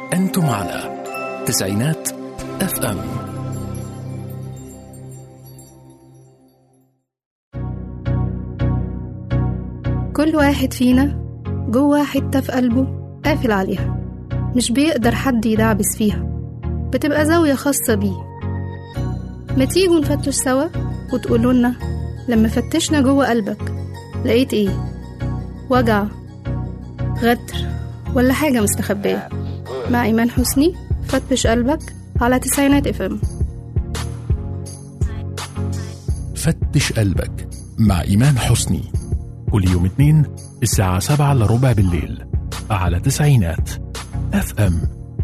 أنتم على تسعينات اف ام كل واحد فينا جوه حتة في قلبه قافل عليها مش بيقدر حد يدعبس فيها بتبقى زاوية خاصة بيه ما تيجوا نفتش سوا وتقولوا لنا لما فتشنا جوه قلبك لقيت ايه وجع غدر ولا حاجة مستخبية مع إيمان حسني فتش قلبك على تسعينات اف ام فتش قلبك مع إيمان حسني كل يوم اثنين الساعة سبعة إلا ربع بالليل على تسعينات اف ام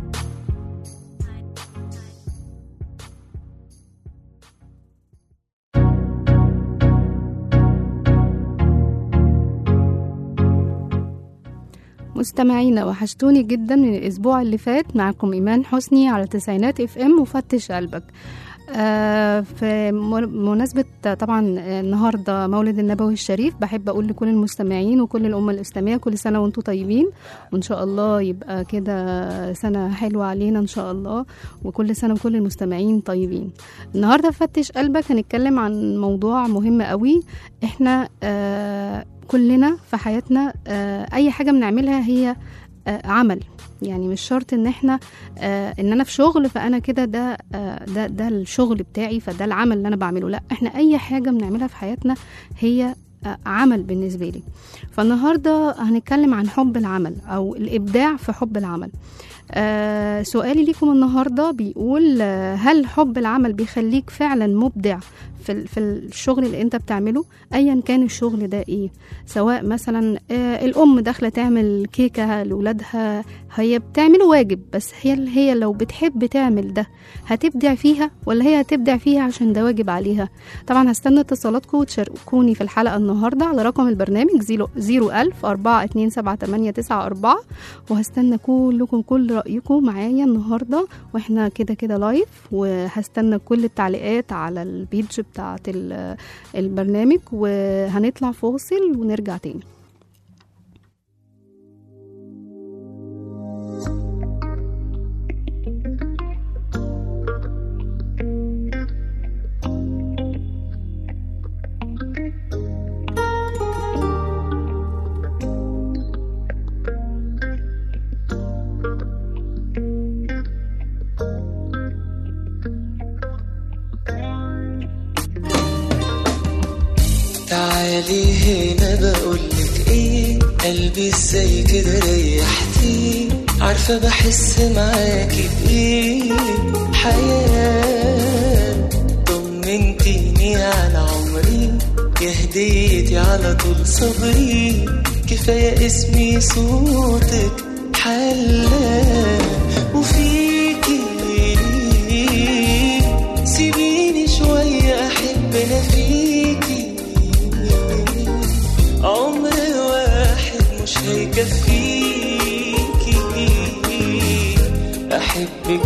مستمعينا وحشتوني جدا من الأسبوع اللي فات معكم إيمان حسني على تسعينات اف ام وفتش قلبك آه في م- مناسبة طبعا النهاردة مولد النبوي الشريف بحب أقول لكل المستمعين وكل الأمة الإسلامية كل سنة وأنتم طيبين وإن شاء الله يبقى كده سنة حلوة علينا إن شاء الله وكل سنة وكل المستمعين طيبين النهاردة في فتش قلبك هنتكلم عن موضوع مهم قوي إحنا آه كلنا في حياتنا آه أي حاجة بنعملها هي آه عمل يعني مش شرط ان احنا آه ان انا في شغل فانا كده ده آه ده ده الشغل بتاعي فده العمل اللي انا بعمله لا احنا اي حاجه بنعملها في حياتنا هي آه عمل بالنسبه لي فالنهارده هنتكلم عن حب العمل او الابداع في حب العمل آه سؤالي ليكم النهارده بيقول آه هل حب العمل بيخليك فعلا مبدع في ال- في الشغل اللي انت بتعمله ايا كان الشغل ده ايه سواء مثلا آه الام داخله تعمل كيكه لاولادها هي بتعمله واجب بس هي هي لو بتحب تعمل ده هتبدع فيها ولا هي هتبدع فيها عشان ده واجب عليها طبعا هستنى اتصالاتكم وتشاركوني في الحلقه النهارده على رقم البرنامج 01000 4278894 وهستنى كلكم كل رايكم معايا النهارده واحنا كده كده لايف وهستنى كل التعليقات على البيج بتاعه ال- البرنامج وهنطلع فاصل ونرجع تاني تعالي هنا بقولك ايه قلبي ازاي كده ريحتي عارفة بحس معاكي بايه حياة طمنتيني على عمري يا هديتي على طول صبري كفاية اسمي صوتك حلا وفيكي سيبيني شوية أحب أنا فيكي عمر واحد مش هيكفيكي أحبك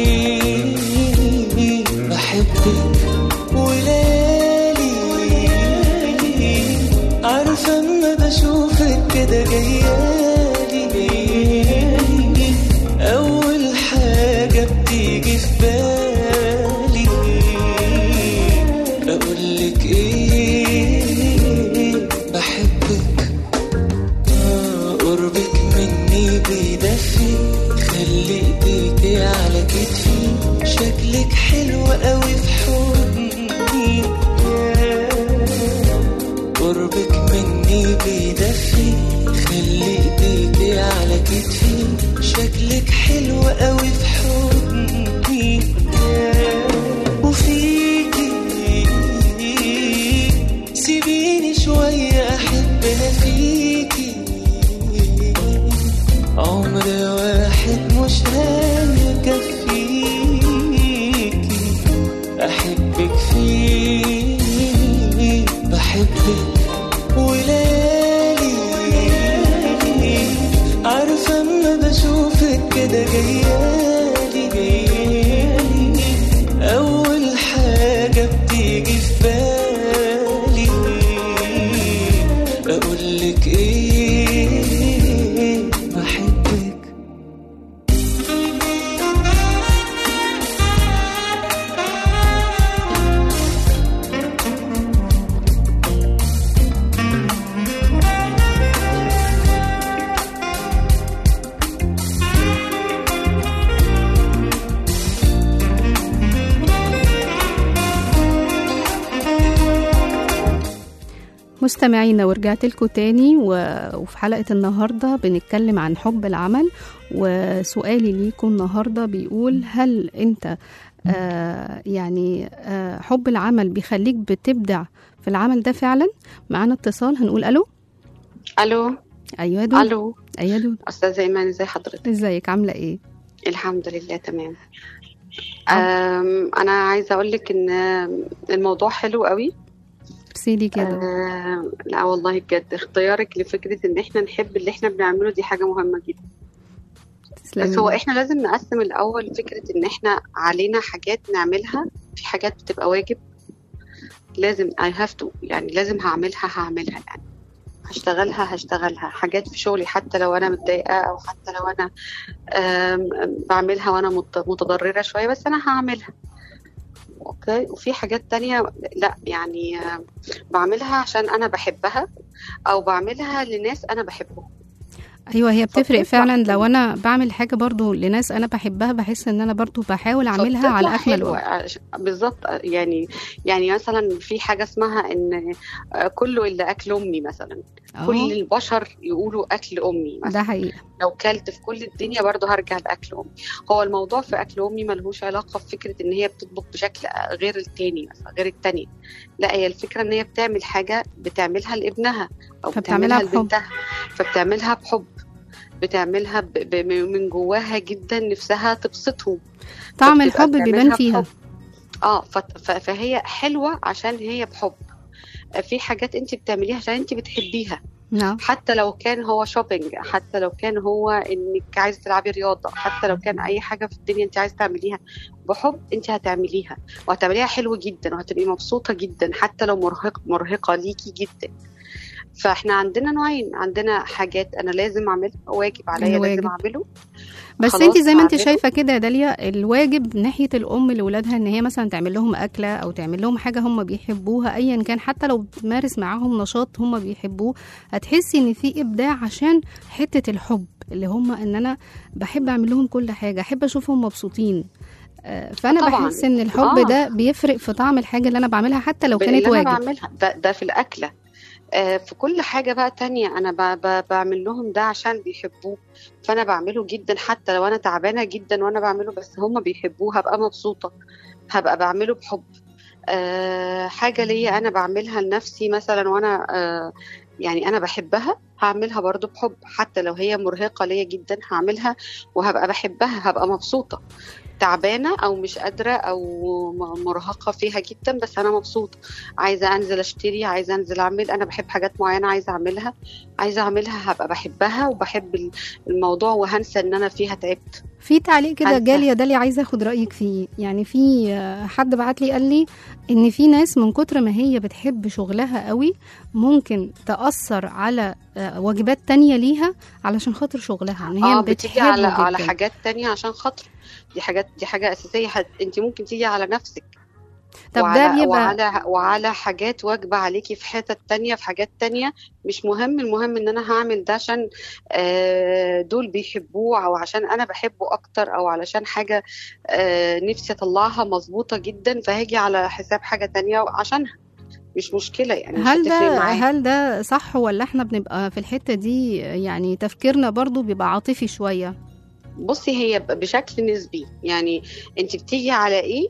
فيه بحبك ولالي عارفة أما بشوفك كده جيالي أول حاجة بتيجي في بالي أقولك إيه بحبك آه، قربك مني بيدفي خلي ايديكي على كتفي شكلك حلو قوي في حضني قربك مني بيدفي خلي ايديكي على كتفي شكلك حلو قوي في حضني وفيكي سيبيني شوية أحب أنا فيكي عمر واحد مش هيكفيكي أحبك فيه بحبك ولالي عارفة أما بشوفك كده جيالي جيالي أول حاجة بتيجي في بالي أقولك إيه بحبك مستمعينا ورجعت لكم تاني و- وفي حلقة النهاردة بنتكلم عن حب العمل وسؤالي ليكم النهاردة بيقول هل انت آه يعني آه حب العمل بيخليك بتبدع في العمل ده فعلا معانا اتصال هنقول الو الو ايوه يا دود الو ايوه يا دود استاذه ايمان ازي حضرتك ازيك عاملة ايه الحمد لله تمام أم انا عايزه اقول لك ان الموضوع حلو قوي سيدي كده أم، لا والله بجد اختيارك لفكره ان احنا نحب اللي احنا بنعمله دي حاجه مهمه جدا تسلمي بس هو احنا لازم نقسم الاول فكره ان احنا علينا حاجات نعملها في حاجات بتبقى واجب لازم I have to يعني لازم هعملها هعملها يعني هشتغلها هشتغلها حاجات في شغلي حتى لو انا متضايقه او حتى لو انا آم، آم، بعملها وانا مت- متضرره شويه بس انا هعملها اوكي وفي حاجات تانية لا يعني آم، بعملها عشان انا بحبها او بعملها لناس انا بحبهم ايوه هي بتفرق فبتطلع فعلا لو حلوة. انا بعمل حاجه برضو لناس انا بحبها بحس ان انا برضو بحاول اعملها على فبتطلع اكمل حلوة. وجه عش- بالظبط يعني يعني مثلا في حاجه اسمها ان آه، كله الا اكل امي مثلا كل اه البشر يقولوا اكل امي مثلا ده حقيقي لو كلت في كل الدنيا برضه هرجع لاكل امي هو الموضوع في اكل امي ملهوش علاقه بفكره ان هي بتطبخ بشكل غير التاني مثلا غير التاني لا هي الفكره ان هي بتعمل حاجه بتعملها لابنها او فبتعملها بتعملها بحب. لبنتها فبتعملها بحب بتعملها ب... ب... من جواها جدا نفسها تبسطهم طعم فبتبقى الحب بيبان بتعملها فيها بحب. اه ف... ف... فهي حلوه عشان هي بحب في حاجات انت بتعمليها عشان انت بتحبيها نعم حتى لو كان هو شوبينج حتى لو كان هو انك عايزه تلعبي رياضه حتى لو كان اي حاجه في الدنيا انت عايزه تعمليها بحب انت هتعمليها وهتعمليها حلو جدا وهتبقي مبسوطه جدا حتى لو مرهق مرهقه ليكي جدا فاحنا عندنا نوعين عندنا حاجات انا لازم اعملها واجب عليا الواجب. لازم اعمله بس خلاص انت زي ما انت هعمله. شايفه كده يا داليا الواجب ناحيه الام لاولادها ان هي مثلا تعمل لهم اكله او تعمل لهم حاجه هم بيحبوها ايا كان حتى لو بتمارس معاهم نشاط هم بيحبوه هتحسي ان في ابداع عشان حته الحب اللي هم ان انا بحب اعمل لهم كل حاجه احب اشوفهم مبسوطين آه، فانا طبعاً. بحس ان الحب آه. ده بيفرق في طعم الحاجه اللي انا بعملها حتى لو كانت اللي انا واجب بعملها ده, ده في الاكله آه، في كل حاجه بقى تانية انا ب- ب- بعمل لهم ده عشان بيحبوه فانا بعمله جدا حتى لو انا تعبانه جدا وانا بعمله بس هم بيحبوه هبقى مبسوطه هبقى بعمله بحب آه، حاجه ليا انا بعملها لنفسي مثلا وانا آه، يعني انا بحبها هعملها برضو بحب حتى لو هي مرهقه ليا جدا هعملها وهبقى بحبها هبقى مبسوطه تعبانه او مش قادره او م- مرهقه فيها جدا بس انا مبسوطه عايزه انزل اشتري عايزه انزل اعمل انا بحب حاجات معينه عايزه اعملها عايزه اعملها هبقى بحبها وبحب ال- الموضوع وهنسى ان انا فيها تعبت في تعليق كده هنسى. جالي يا داليا عايزه اخد رايك فيه يعني في آه، حد بعت لي قال لي ان في ناس من كتر ما هي بتحب شغلها قوي ممكن تاثر على آه، واجبات تانية ليها علشان خاطر شغلها ان هي اه بتحبه بتيجي على على جداً. حاجات تانية عشان خاطر دي حاجات دي حاجه اساسيه حت... انت ممكن تيجي على نفسك طب وعلى ده بيبقى وعلى وعلى حاجات واجبة عليكي في حتت تانية في حاجات تانية مش مهم المهم ان انا هعمل ده عشان آه، دول بيحبوه او عشان انا بحبه اكتر او علشان حاجة آه، نفسي اطلعها مظبوطة جدا فهاجي على حساب حاجة تانية عشانها مش مشكلة يعني مش هل هتفرق ده معايا هل ده صح ولا احنا بنبقى في الحته دي يعني تفكيرنا برضو بيبقى عاطفي شويه بصي هي ب- بشكل نسبي يعني انت بتيجي على ايه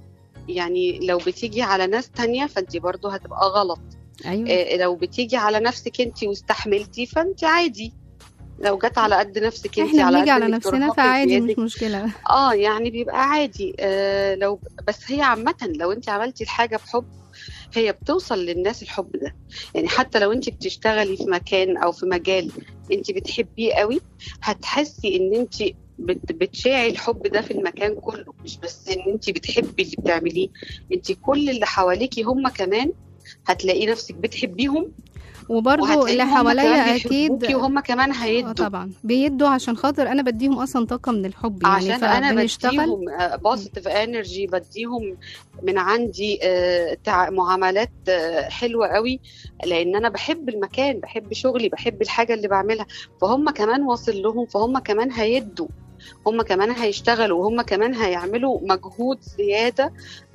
يعني لو بتيجي على ناس تانية فانت برضو هتبقى غلط ايوه إيه، لو بتيجي على نفسك انت واستحملتي فانت عادي لو جت على قد نفسك انت احنا على بنيجي قد على انك نفسنا ترهقي فعادي زيادة. مش مشكله اه يعني بيبقى عادي آه لو بس هي عامة لو انت عملتي الحاجة بحب هي بتوصل للناس الحب ده يعني حتى لو انت بتشتغلي في مكان او في مجال انت بتحبيه قوي هتحسي ان انت بت- بتشاعي الحب ده في المكان كله مش بس ان انت بتحبي اللي بتعمليه انت كل اللي حواليكي هم كمان هتلاقي نفسك بتحبيهم وبرضو وهتلاقيهم اللي هم كمان حواليا بيحبوكي اكيد وهم كمان آه هيدوا طبعا بيدوا عشان خاطر انا بديهم اصلا طاقه من الحب يعني عشان انا فبنشتغل بديهم بوزيتيف انرجي بديهم من عندي آه، تع- معاملات آه، حلوه قوي لان انا بحب المكان بحب شغلي بحب الحاجه اللي بعملها فهم كمان واصل لهم فهم كمان هيدوا هم كمان هيشتغلوا وهم كمان هيعملوا مجهود زياده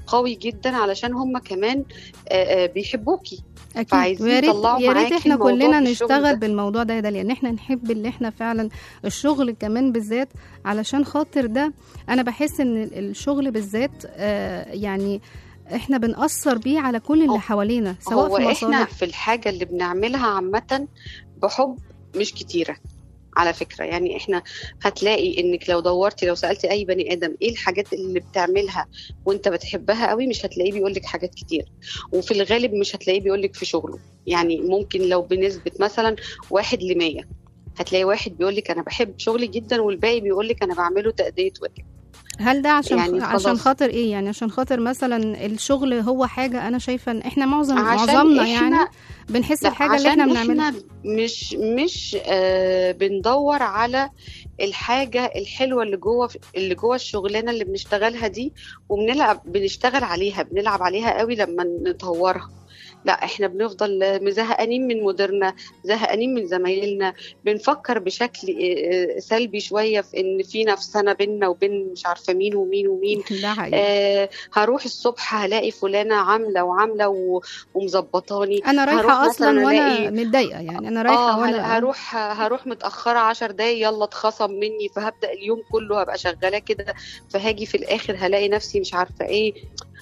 قوي جدا علشان هم كمان آه، آه، بيحبوكي اكيد فعايزين ويا ريت يطلعوا يا ريت معاكي احنا الموضوع كلنا في الشغل نشتغل ده. بالموضوع ده يا داليا ان احنا نحب اللي احنا فعلا الشغل كمان بالذات علشان خاطر ده انا بحس ان الشغل بالذات آه يعني احنا بنأثر بيه على كل اللي هو- حوالينا سواء هو في احنا مصالح في الحاجة اللي بنعملها عامة بحب مش كتيرة على فكرة يعني احنا هتلاقي انك لو دورتي لو سألتي اي بني ادم ايه الحاجات اللي بتعملها وانت بتحبها قوي مش هتلاقيه بيقولك حاجات كتير وفي الغالب مش هتلاقيه بيقولك في شغله يعني ممكن لو بنسبة مثلا واحد لمية هتلاقي واحد بيقولك انا بحب شغلي جدا والباقي بيقولك انا بعمله تأدية واجب هل ده عشان يعني يعني عشان خلاص. خاطر ايه يعني عشان خاطر مثلا الشغل هو حاجة انا شايفة ان احنا معظم عشان معظمنا إحنا- يعني بنحس لا، الحاجة اللي عشان احنا بنعملها احنا مش مش آه بندور على الحاجه الحلوه اللي جوه اللي جوه الشغلانه اللي بنشتغلها دي وبنلعب بنشتغل عليها بنلعب عليها قوي لما نطورها لا احنا بنفضل زهقانين من مديرنا زهقانين من زمايلنا بنفكر بشكل آه، سلبي شويه في ان في نفسنا بينا وبين مش عارفه مين ومين ومين ده حقيقي آه هروح الصبح هلاقي فلانه عامله وعامله و- ومظبطاني انا هروح رايحة اصلا مثلاً وانا ألاقي- متضايقة يعني انا رايحة اه هل- وانا هروح هروح متاخره عشر دقايق يلا اتخصم مني فهبدا اليوم كله هبقى شغاله كده فهاجي في الاخر هلاقي نفسي مش عارفه ايه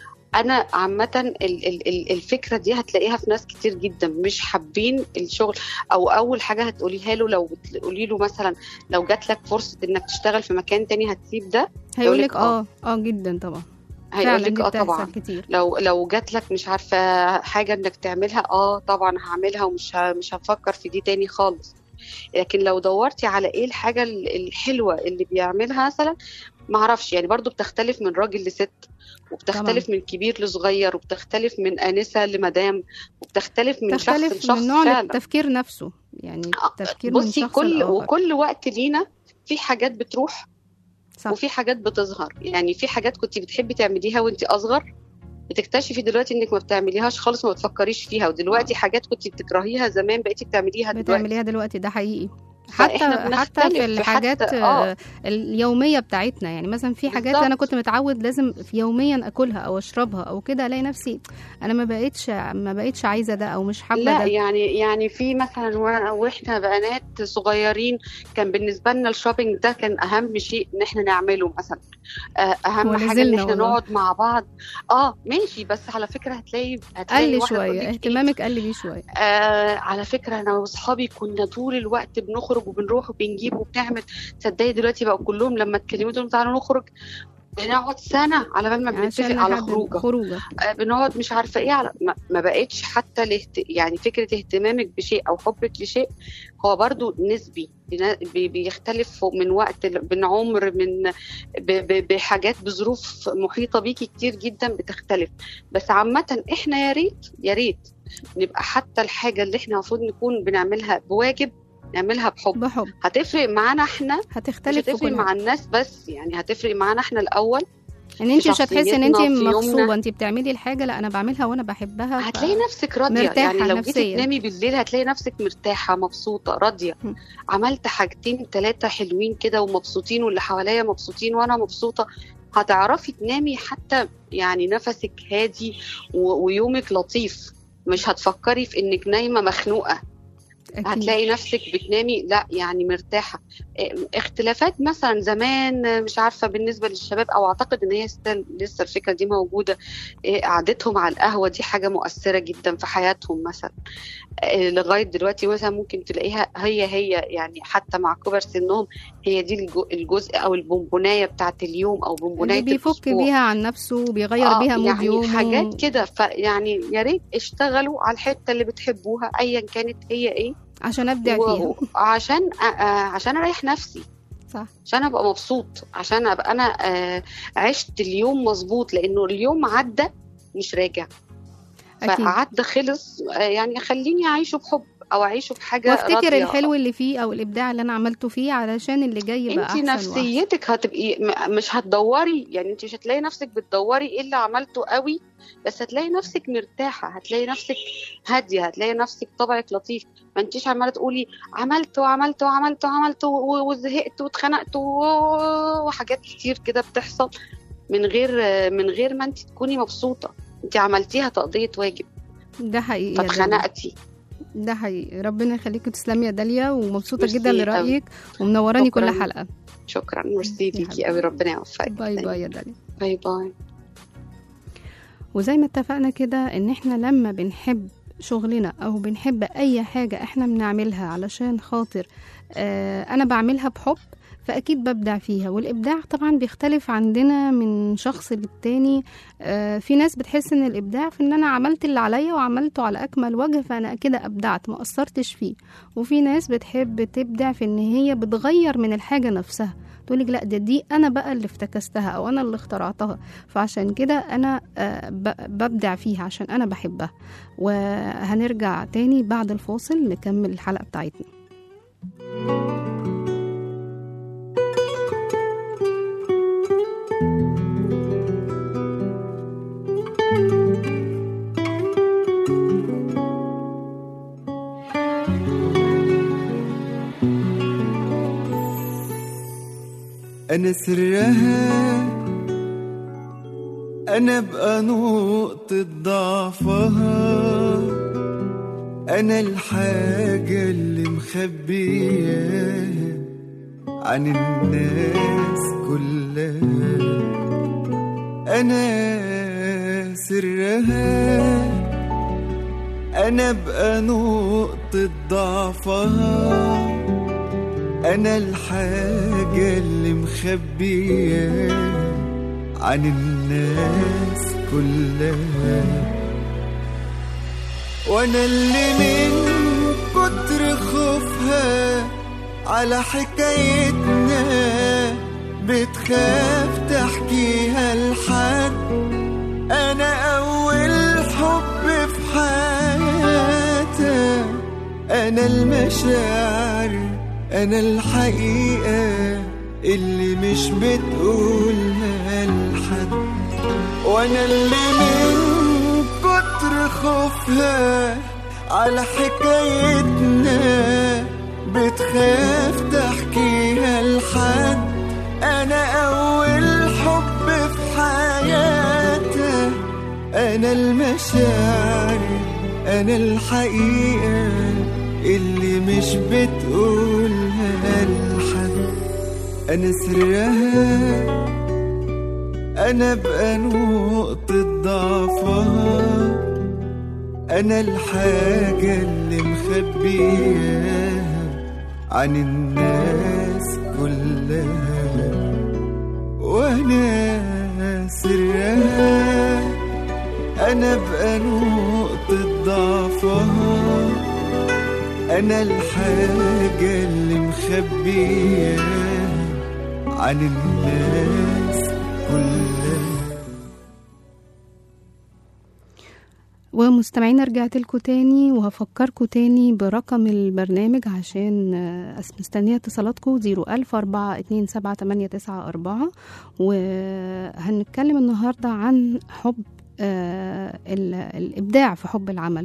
انا عامه ال- ال- ال- الفكره دي هتلاقيها في ناس كتير جدا مش حابين الشغل او اول حاجه هتقوليها له لو تقولي له مثلا لو جات لك فرصه انك تشتغل في مكان تاني هتسيب ده هيقولك يقولك اه اه جدا طبعا هيقول فعلا لك دي اه طبعا بتحصل كتير لو لو جات لك مش عارفه حاجه انك تعملها اه طبعا هعملها ومش ه- مش هفكر في دي تاني خالص لكن لو دورتي على ايه الحاجه ال- الحلوه اللي بيعملها مثلا ما اعرفش يعني برضو بتختلف من راجل لست وبتختلف من كبير لصغير وبتختلف من انسه لمدام وبتختلف من شخص تختلف لشخص من نوع فعلا التفكير نفسه يعني آه، التفكير من بصي شخص كل لآخر وكل وقت لينا في حاجات بتروح صح وفي حاجات بتظهر يعني في حاجات كنت بتحبي تعمليها وانت اصغر بتكتشفي دلوقتي انك ما بتعمليهاش خالص ما بتفكريش فيها ودلوقتي حاجات كنت بتكرهيها زمان بقيتي بتعمليها دلوقتي بتعمليها دلوقتي ده حقيقي حتى فإحنا حتى في بنختلف، الحاجات حتى- آه. آه، اليوميه بتاعتنا يعني مثلا في حاجات بالظبط. انا كنت متعود لازم في يوميا اكلها او اشربها او كده الاقي نفسي انا ما بقتش ما بقتش عايزه ده او مش حابه لا ده يعني يعني في مثلا و- واحنا بنات صغيرين كان بالنسبه لنا الشوبينج ده كان اهم شيء ان احنا نعمله مثلا آه، اهم هو حاجه ان نزلنا احنا والله. نقعد مع بعض اه ماشي بس على فكره هتلاقي هتلاقي قل واحدة تقول شويه لك اهتمامك قل بيه شويه آه على فكره انا واصحابي كنا طول الوقت بنخرج وبنروح وبنجيب وبنعمل تصدقي دلوقتي بقوا كلهم لما تكلموا لهم تعالوا نخرج بنقعد سنه على بال ما بنتفق عشان على نحدد خروجه خروجه آه، بنقعد مش عارفه ايه على ما, ما بقتش حتى الاهت... يعني فكره اهتمامك بشيء او حبك لشيء هو برضو نسبي بنا- بي- بيختلف من وقت ل- من عمر من ب... ب... بحاجات بظروف محيطه بيكي كتير جدا بتختلف بس عامه احنا يا ريت يا ريت نبقى حتى الحاجه اللي احنا المفروض نكون بنعملها بواجب نعملها بحب بحب هتفرق معانا احنا مش هتختلف في هتفرق كل مع حاجه الناس بس يعني هتفرق معانا احنا الاول ان انت في مش هتحسي ان انت شخصيتنا، في مغصوبه يومنا. انت بتعملي الحاجه لا انا بعملها وانا بحبها ف- هتلاقي نفسك راضيه مرتاحة يعني لو نفسياً. جيتي تنامي بالليل هتلاقي نفسك مرتاحه مبسوطه راضيه م. عملت حاجتين ثلاثه حلوين كده ومبسوطين واللي حواليا مبسوطين وانا مبسوطه هتعرفي تنامي حتى يعني نفسك هادي و- ويومك لطيف مش هتفكري في انك نايمه مخنوقه أكيد. هتلاقي نفسك بتنامي لا يعني مرتاحه إيه، اختلافات مثلا زمان مش عارفه بالنسبه للشباب او اعتقد ان هي ستيل لسه الفكره دي موجوده إيه، قعدتهم على القهوه دي حاجه مؤثره جدا في حياتهم مثلا إيه، لغايه دلوقتي مثلا ممكن تلاقيها هي هي يعني حتى مع كبر سنهم هي دي الجو- الجزء او البونبونايه بتاعت اليوم او بونبونايه اللي بيفك الأسبوع. بيها عن نفسه وبيغير آه، بيها مود يعني يومه حاجات كده فيعني يا ريت اشتغلوا على الحته اللي بتحبوها ايا كانت هي ايه عشان ابدع فيها وعشان عشان اريح نفسي صح عشان ابقى مبسوط عشان ابقى انا آه، عشت اليوم مظبوط لانه اليوم عدى مش راجع اكيد فعدى خلص آه، يعني خليني اعيشه بحب او اعيشه بحاجه وافتكر راضية. الحلو اللي فيه او الابداع اللي انا عملته فيه علشان اللي جاي يبقى انت احسن وأحسن. نفسيتك هتبقي م- مش هتدوري يعني انت مش هتلاقي نفسك بتدوري ايه اللي عملته قوي بس هتلاقي نفسك مرتاحه هتلاقي نفسك هاديه هتلاقي نفسك طبعك لطيف ما انتيش عماله تقولي عملت وعملت وعملت وعملت و- وزهقت واتخنقت و- وحاجات كتير كده بتحصل من غير من غير ما انت تكوني مبسوطه انت عملتيها تقضيه واجب ده حقيقي يا داليا. فاتخنقتي ده حقيقي ربنا يخليكي تسلمي يا داليا ومبسوطه ميرسي جدا أوي. لرايك ومنوراني كل شكراً. حلقه شكرا ميرسي يا ليكي حبيبتي. قوي ربنا يوفقك باي باي يا داليا باي باي وزي ما اتفقنا كده ان احنا لما بنحب شغلنا او بنحب اي حاجة احنا بنعملها علشان خاطر آه انا بعملها بحب فاكيد ببدع فيها والابداع طبعا بيختلف عندنا من شخص للتاني آه في ناس بتحس ان الابداع في ان انا عملت اللي عليا وعملته على اكمل وجه فانا كده ابدعت ما قصرتش فيه وفي ناس بتحب تبدع في ان هي بتغير من الحاجة نفسها تقولك لا ده دي انا بقى اللي افتكستها او انا اللي اخترعتها فعشان كده انا آه، ب- ببدع فيها عشان انا بحبها وهنرجع تاني بعد الفاصل نكمل الحلقة بتاعتنا أنا سرها أنا بقى نقطة ضعفها أنا الحاجة اللي مخبياها عن الناس كلها أنا سرها أنا بقى نقطة ضعفها أنا الحاجة اللي مخبية عن الناس كلها وأنا اللي من كتر خوفها على حكايتنا بتخاف تحكيها لحد أنا أول حب في حياتها أنا المشاعر أنا الحقيقة اللي مش بتقولها لحد وأنا اللي من كتر خوفها على حكايتنا بتخاف تحكيها لحد أنا أول حب في حياتها أنا المشاعر أنا الحقيقة اللي مش بتقولها لحد أنا سرها أنا بقى نقطة ضعفها أنا الحاجة اللي مخبياها عن الناس كلها وأنا سرها أنا بقى نقطة ضعفها أنا الحاجة اللي مخبياها عن الناس كلها ومستمعين رجعت لكم تاني وهفكركم تاني برقم البرنامج عشان آه، أس- مستنية اتصالاتكم 01042788994 وهنتكلم النهاردة عن حب آه، ال- الإبداع في حب العمل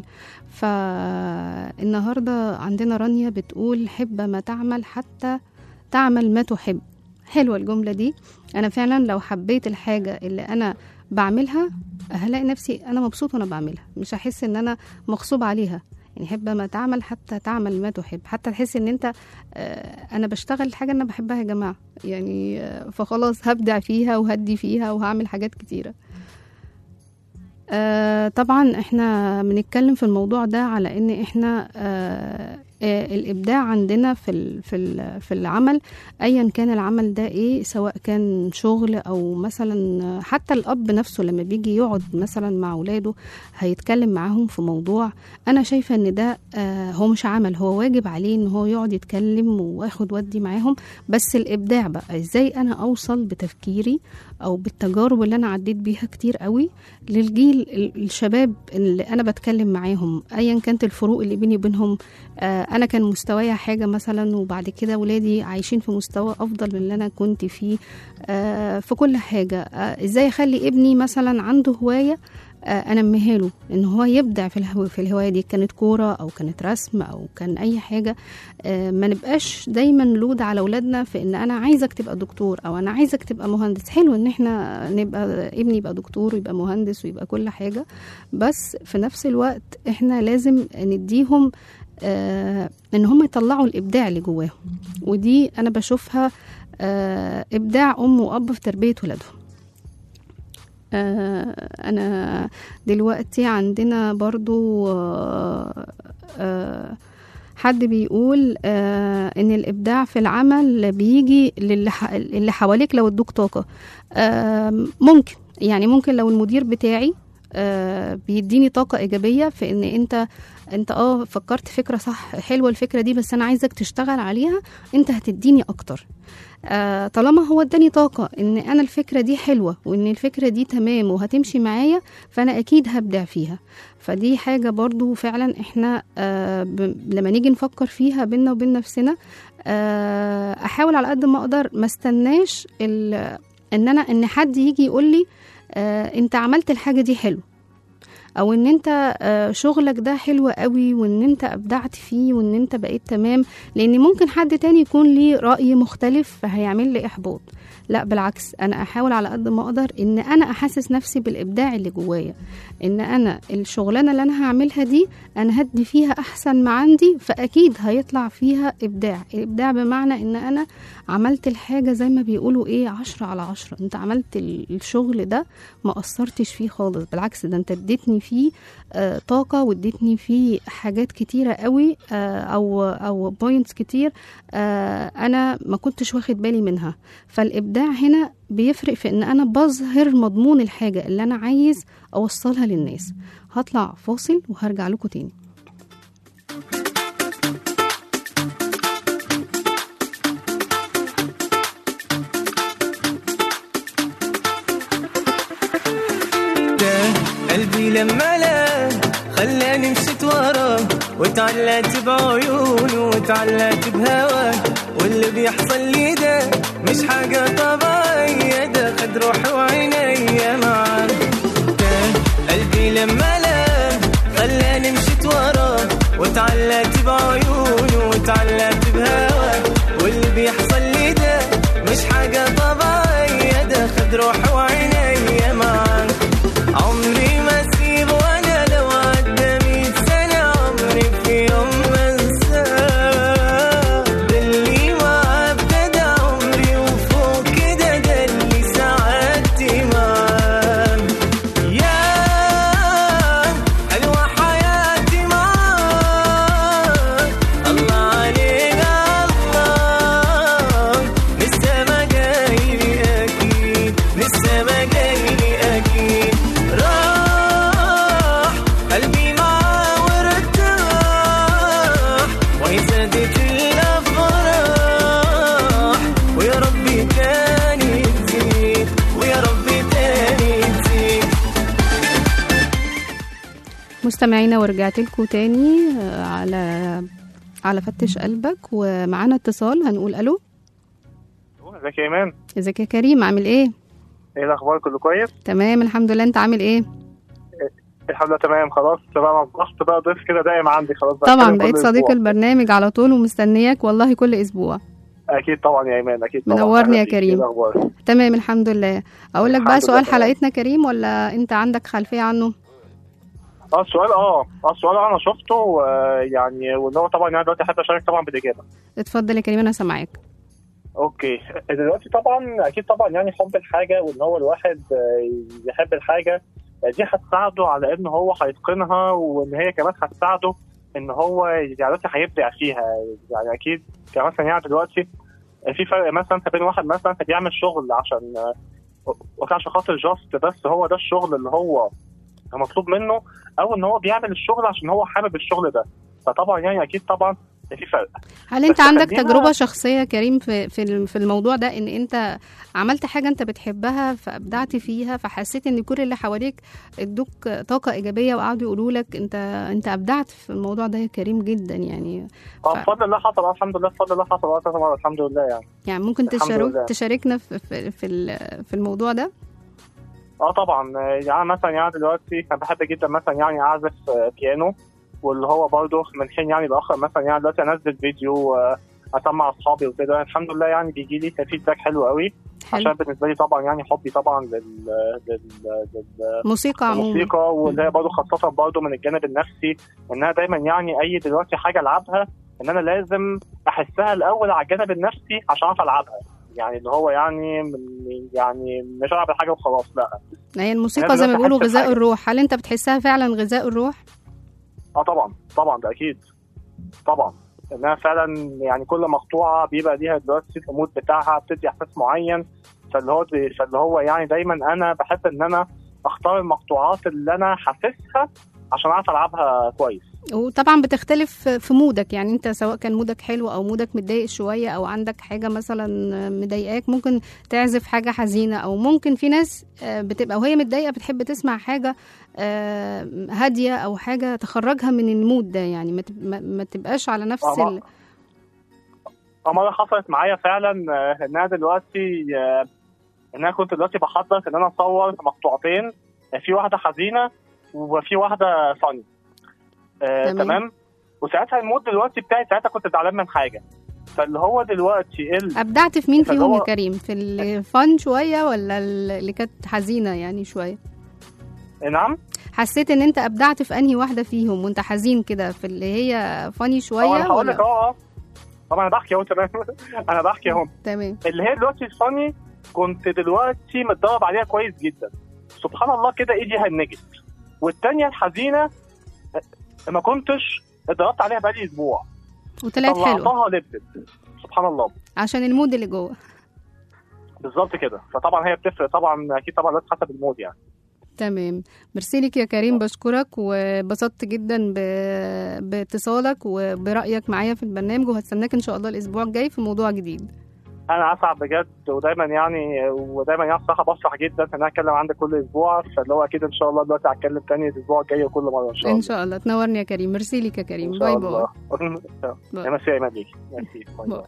فالنهاردة عندنا رانيا بتقول حب ما تعمل حتى تعمل ما تحب حلوة الجملة دي أنا فعلا لو حبيت الحاجة اللي أنا بعملها هلاقي نفسي انا مبسوط وانا بعملها مش هحس ان انا مغصوب عليها يعني حب ما تعمل حتى تعمل ما تحب حتى تحس ان انت آه، انا بشتغل الحاجه اللي انا بحبها يا جماعه يعني آه، فخلاص هبدع فيها وهدي فيها وهعمل حاجات كتيره آه طبعا احنا بنتكلم في الموضوع ده على ان احنا آه آه الابداع عندنا في ال- في ال- في العمل ايا كان العمل ده ايه سواء كان شغل او مثلا آه، حتى الاب نفسه لما بيجي يقعد مثلا مع اولاده هيتكلم معاهم في موضوع انا شايفه ان ده آه هو مش عمل هو واجب عليه ان هو يقعد يتكلم واخد ودي معاهم بس الابداع بقى ازاي انا اوصل بتفكيري او بالتجارب اللي انا عديت بيها كتير قوي للجيل ال- الشباب اللي انا بتكلم معاهم ايا كانت الفروق اللي بيني وبينهم آه انا كان مستوايا حاجه مثلا وبعد كده ولادي عايشين في مستوى افضل من اللي انا كنت فيه آه في كل حاجه آه ازاي اخلي ابني مثلا عنده هوايه آه، انميها له ان هو يبدع في الهو في الهوايه دي كانت كوره او كانت رسم او كان اي حاجه آه، ما نبقاش دايما لود على اولادنا في ان انا عايزك تبقى دكتور او انا عايزك تبقى مهندس حلو ان احنا نبقى ابني يبقى دكتور ويبقى مهندس ويبقى كل حاجه بس في نفس الوقت احنا لازم نديهم آه ان هم يطلعوا الابداع اللي جواهم ودي انا بشوفها آه ابداع ام واب في تربيه ولادهم آه انا دلوقتي عندنا برضو آه آه حد بيقول آه ان الابداع في العمل بيجي للي ح- اللي حواليك لو ادوك طاقه آه ممكن يعني ممكن لو المدير بتاعي آه بيديني طاقه ايجابيه في ان انت انت اه فكرت فكره صح حلوه الفكره دي بس انا عايزك تشتغل عليها انت هتديني اكتر آه طالما هو اداني طاقه ان انا الفكره دي حلوه وان الفكره دي تمام وهتمشي معايا فانا اكيد هبدع فيها فدي حاجه برضو فعلا احنا آه ب... لما نيجي نفكر فيها بينا وبين نفسنا آه احاول على قد ما اقدر ما استناش ال- ان انا ان حد يجي يقول لي آه انت عملت الحاجه دي حلو او ان انت آه، شغلك ده حلو قوي وان انت ابدعت فيه وان انت بقيت تمام لان ممكن حد تاني يكون ليه راي مختلف فهيعمل لي احباط لا بالعكس انا احاول على قد ما اقدر ان انا احسس نفسي بالابداع اللي جوايا ان انا الشغلانه اللي انا هعملها دي انا هدي فيها احسن ما عندي فاكيد هيطلع فيها ابداع الابداع بمعنى ان انا عملت الحاجه زي ما بيقولوا ايه عشرة على عشرة انت عملت ال- الشغل ده ما قصرتش فيه خالص بالعكس ده انت اديتني فيه آه طاقه واديتني فيه حاجات كتيره قوي آه او او بوينتس كتير آه انا ما كنتش واخد بالي منها فالابداع هنا بيفرق في ان انا بظهر مضمون الحاجه اللي انا عايز اوصلها للناس هطلع فاصل وهرجع لكم تاني ده قلبي لما لا خلاني مشيت وراه واتعلقت بعيونه واتعلقت بهواه واللي بيحصل لي ده مش حاجة طبيعية ده خد روحي وعينيا معاه ده قلبي لما لا خلاني مشيت وراه واتعلقت بعيونه واتعلقت بهواه واللي بيحصل لي ده مش حاجة طبيعية ده خد روحي وعينيا معاه عمري ما اسيبه وانا لو عدى مية سنة عمري في يوم ما انساه ده اللي معاه ابتدى عمري وفوق كده ده اللي سعادتي معاه يا حلوة حياتي معاك الله عليك الله لسه ما جايلي أكيد لسه ما جايلي أكيد راح قلبي معاه وارتاح وهي زادت الأفراح ويا ربي تاني تزيد ويا ربي تاني تزيد مستمعينا ورجعت لكم تاني آه، على على فتش قلبك ومعانا اتصال هنقول الو ازيك يا ايمان ازيك يا كريم عامل ايه ايه الاخبار كله كويس تمام الحمد لله انت عامل ايه الحمد لله تمام خلاص بقى نظفت بقى ضيف كده دايم عندي خلاص بقى طبعا أتكلم كل بقيت صديق أسبوع. البرنامج على طول ومستنياك والله كل اسبوع اكيد طبعا يا ايمان اكيد طبعا منورني يا أهلا بيك. كريم. ايه الاخبار تمام الحمد لله اقول لك بقى الحمد سؤال لله تمام. حلقتنا كريم ولا انت عندك خلفيه عنه اه السؤال اه اه السؤال انا شفته ويعني وان هو طبعا يعني دلوقتي احب اشارك طبعا بالاجابه اتفضل يا كريم انا سامعاك اوكي دلوقتي طبعا اكيد طبعا يعني حب الحاجه وان هو الواحد آه، يحب الحاجه آه، دي هتساعده على ان هو هيتقنها وان هي كمان هتساعده ان هو يعني دلوقتي هيبدع فيها يعني اكيد يعني مثلا يعني دلوقتي في فرق مثلا بين واحد مثلا بيعمل شغل عشان آه، عشان خاطر جاست بس هو ده الشغل اللي هو مطلوب منه او ان هو بيعمل الشغل عشان هو حابب الشغل ده فطبعا يعني اكيد طبعا في فرق هل انت بس عندك خلينا- تجربه شخصيه يا كريم في في الم- في الموضوع ده ان انت عملت حاجه انت بتحبها فابدعت فيها فحسيت ان كل اللي حواليك ادوك طاقه ايجابيه وقعدوا يقولوا لك انت انت ابدعت في الموضوع ده يا كريم جدا يعني اه ف- بفضل الله حصل آه، الحمد لله بفضل الله حصل آه، كذا مره الحمد لله يعني يعني ممكن الحمد تشارك لله. تشاركنا في في في, ال- في الموضوع ده اه طبعا آه، يعني مثلا يعني دلوقتي انا بحب جدا مثلا يعني اعزف آه، بيانو واللي هو برضه من حين يعني لاخر مثلا يعني دلوقتي انزل فيديو آه، اسمع اصحابي وكده الحمد لله يعني بيجي لي فيدباك حلو قوي حلو عشان بالنسبه لي طبعا يعني حبي طبعا لل لل لل- موسيقى عموما للموسيقى واللي هي برضه خاصه برضه من الجانب النفسي انها دايما يعني اي دلوقتي حاجه العبها ان انا لازم احسها الاول على الجانب النفسي عشان اعرف العبها يعني اللي هو يعني من- يعني مش العب الحاجه وخلاص لا هي الموسيقى لازم زي ما بيقولوا أحس غذاء بحاجة. الروح هل انت بتحسها فعلا غذاء الروح اه طبعا طبعا ده اكيد طبعا انها فعلا يعني كل مقطوعه بيبقى ليها دلوقتي المود بتاعها بتدي احساس معين فاللي هو فاللي هو يعني دايما انا بحب ان انا اختار المقطوعات اللي انا حاسسها عشان اعرف العبها كويس وطبعا بتختلف في مودك يعني انت سواء كان مودك حلو او مودك متضايق شويه او عندك حاجه مثلا مضايقاك ممكن تعزف حاجه حزينه او ممكن في ناس آه، بتبقى وهي متضايقه بتحب تسمع حاجه آه، هاديه او حاجه تخرجها من المود ده يعني ما تب- ما- ما تبقاش على نفس آه، ال... اه مرة حصلت معايا فعلا آه، انها دلوقتي آه، ان انا كنت دلوقتي بحضر ان انا اصور مقطوعتين آه، في واحده حزينه وفي واحده فاني آه تمام. تمام وساعتها المود دلوقتي بتاعي ساعتها كنت زعلان من حاجه فاللي هو دلوقتي ال... ابدعت في مين فاللي فيهم يا هو- كريم في الفن شويه ولا اللي كانت حزينه يعني شويه نعم حسيت ان انت ابدعت في انهي واحده فيهم وانت حزين كده في اللي هي فاني اه شويه انا هقول لك ولا اه اه طبعا انا بحكي اهو تمام انا بحكي اهو تمام اللي هي دلوقتي الفاني كنت دلوقتي متدرب عليها كويس جدا سبحان الله كده ايدي هنجت والتانية الحزينة آه، ما كنتش اتدربت عليها بقالي اسبوع وطلعت حلوه طلعتها لبست سبحان الله عشان المود اللي جوه بالظبط كده فطبعا هي بتفرق طبعا اكيد طبعا لازم حسب المود يعني تمام ميرسي لك يا كريم بشكرك وبسطت جدا ب- باتصالك وبرأيك معايا في البرنامج وهستناك ان شاء الله الاسبوع الجاي في موضوع جديد انا اسعد بجد ودايما يعني ودايما يعني الصراحه بفرح جدا ان انا اتكلم عندك كل اسبوع فاللي هو اكيد ان شاء الله دلوقتي هتكلم تاني الاسبوع الجاي وكل مره ان شاء الله ان شاء الله تنورني يا كريم ميرسي لك يا كريم إن باي شاء باي الله باي. ميرسي يا ايمان ليكي ميرسي باي باي. باي.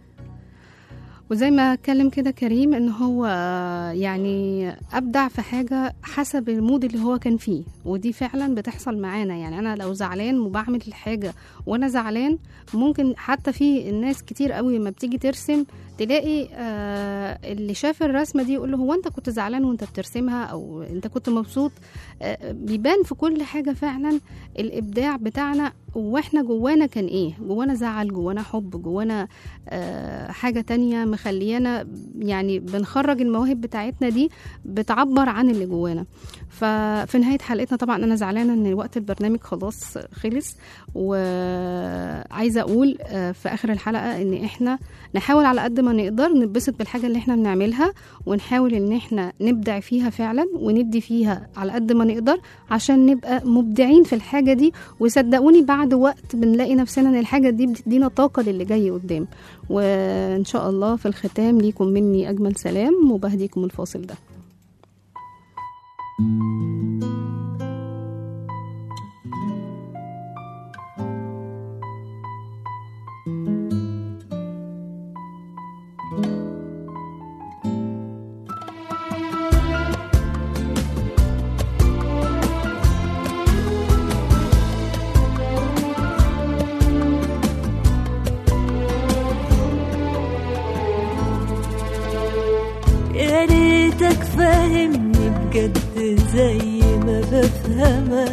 وزي ما اتكلم كده كريم ان هو يعني ابدع في حاجه حسب المود اللي هو كان فيه ودي فعلا بتحصل معانا يعني انا لو زعلان وبعمل الحاجه وانا زعلان ممكن حتى في الناس كتير قوي لما بتيجي ترسم تلاقي آه اللي شاف الرسمه دي يقول له هو انت كنت زعلان وانت بترسمها او انت كنت مبسوط آه بيبان في كل حاجه فعلا الابداع بتاعنا واحنا جوانا كان ايه جوانا زعل جوانا حب جوانا آه، حاجة تانية مخليانا يعني بنخرج المواهب بتاعتنا دي بتعبر عن اللي جوانا ففي نهاية حلقتنا طبعا أنا زعلانة إن وقت البرنامج خلاص خلص وعايزة أقول آه، في آخر الحلقة إن إحنا نحاول على قد ما نقدر نتبسط بالحاجة اللي إحنا بنعملها ونحاول إن إحنا نبدع فيها فعلا وندي فيها على قد ما نقدر عشان نبقى مبدعين في الحاجة دي وصدقوني بعد وقت بنلاقي نفسنا إن الحاجة دي بتدينا طاقة للي جاي قدام وإن شاء الله في الختام ليكم مني أجمل سلام وبهديكم الفاصل ده يا ريتك فاهمني بجد زي ما بفهمك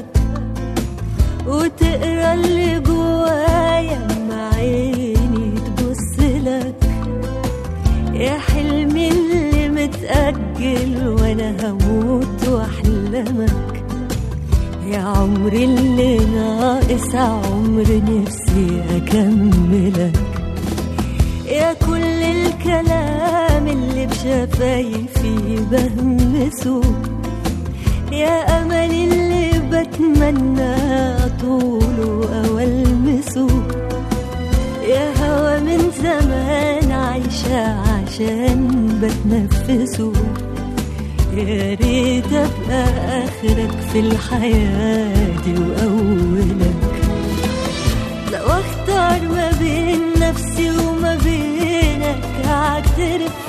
وتقرا اللي جوايا مع عيني تبص لك يا حلمي اللي متأجل وانا هموت واحلمك يا عمري اللي ناقص عمر نفسي اكملك يا كل الكلام اللي بشفايفي بهمسه يا أمل اللي بتمنى طوله أو ألمسه يا هوا من زمان عايشة عشان بتنفسه يا ريت أبقى آخرك في الحياة دي وأولك لو اختار ما بين نفسي وما بينك هعترف